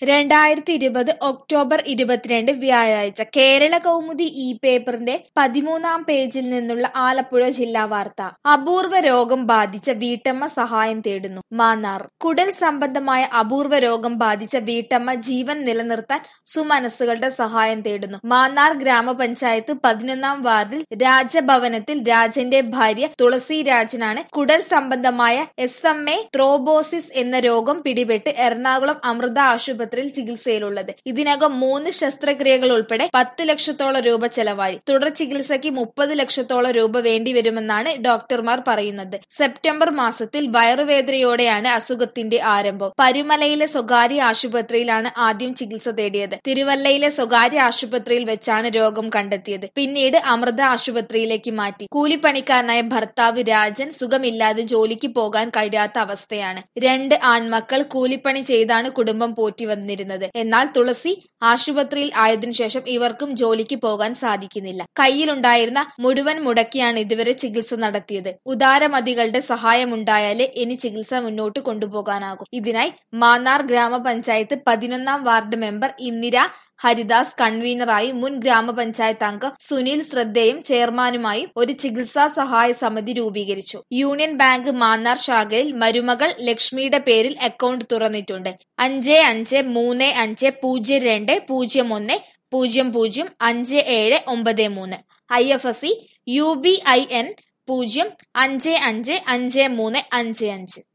രണ്ടായിരത്തി ഇരുപത് ഒക്ടോബർ ഇരുപത്തിരണ്ട് വ്യാഴാഴ്ച കേരള കൗമുദി ഇ പേപ്പറിന്റെ പതിമൂന്നാം പേജിൽ നിന്നുള്ള ആലപ്പുഴ ജില്ലാ വാർത്ത അപൂർവ രോഗം ബാധിച്ച വീട്ടമ്മ സഹായം തേടുന്നു മാന്നാർ കുടൽ സംബന്ധമായ അപൂർവ രോഗം ബാധിച്ച വീട്ടമ്മ ജീവൻ നിലനിർത്താൻ സുമനസ്സുകളുടെ സഹായം തേടുന്നു മാന്നാർ ഗ്രാമപഞ്ചായത്ത് പതിനൊന്നാം വാർഡിൽ രാജഭവനത്തിൽ രാജന്റെ ഭാര്യ തുളസി രാജനാണ് കുടൽ സംബന്ധമായ എസ് എം എ ത്രോബോസിസ് എന്ന രോഗം പിടിപെട്ട് എറണാകുളം അമൃത ആശുപത്രിയിൽ ചികിത്സയിലുള്ളത് ഇതിനകം മൂന്ന് ശസ്ത്രക്രിയകൾ ഉൾപ്പെടെ പത്ത് ലക്ഷത്തോളം രൂപ ചെലവായി തുടർ ചികിത്സയ്ക്ക് മുപ്പത് ലക്ഷത്തോളം രൂപ വേണ്ടിവരുമെന്നാണ് ഡോക്ടർമാർ പറയുന്നത് സെപ്റ്റംബർ മാസത്തിൽ വയറുവേദനയോടെയാണ് അസുഖത്തിന്റെ ആരംഭം പരുമലയിലെ സ്വകാര്യ ആശുപത്രിയിലാണ് ആദ്യം ചികിത്സ തേടിയത് തിരുവല്ലയിലെ സ്വകാര്യ ആശുപത്രിയിൽ വെച്ചാണ് രോഗം കണ്ടെത്തിയത് പിന്നീട് അമൃത ആശുപത്രിയിലേക്ക് മാറ്റി കൂലിപ്പണിക്കാരനായ ഭർത്താവ് രാജൻ സുഖമില്ലാതെ ജോലിക്ക് പോകാൻ കഴിയാത്ത അവസ്ഥയാണ് രണ്ട് ആൺമക്കൾ കൂലിപ്പണി ചെയ്താണ് കുടുംബം പോറ്റി വന്നിരുന്നത് എന്നാൽ തുളസി ആശുപത്രിയിൽ ആയതിനു ശേഷം ഇവർക്കും ജോലിക്ക് പോകാൻ സാധിക്കുന്നില്ല കയ്യിലുണ്ടായിരുന്ന മുഴുവൻ മുടക്കിയാണ് ഇതുവരെ ചികിത്സ നടത്തിയത് ഉദാരമതികളുടെ സഹായമുണ്ടായാലേ ഇനി ചികിത്സ മുന്നോട്ട് കൊണ്ടുപോകാനാകും ഇതിനായി മാന്നാർ ഗ്രാമപഞ്ചായത്ത് പതിനൊന്നാം വാർഡ് മെമ്പർ ഇന്ദിര ഹരിദാസ് കൺവീനറായി മുൻ ഗ്രാമപഞ്ചായത്ത് അംഗം സുനിൽ ശ്രദ്ധയും ചെയർമാനുമായും ഒരു ചികിത്സാ സഹായ സമിതി രൂപീകരിച്ചു യൂണിയൻ ബാങ്ക് മാന്നാർ ശാഖയിൽ മരുമകൾ ലക്ഷ്മിയുടെ പേരിൽ അക്കൗണ്ട് തുറന്നിട്ടുണ്ട് അഞ്ച് അഞ്ച് മൂന്ന് അഞ്ച് പൂജ്യം രണ്ട് പൂജ്യം ഒന്ന് പൂജ്യം പൂജ്യം അഞ്ച് ഏഴ് ഒമ്പത് മൂന്ന് I F S C U B I N പൂജ്യം അഞ്ച് അഞ്ച് അഞ്ച് മൂന്ന് അഞ്ച് അഞ്ച്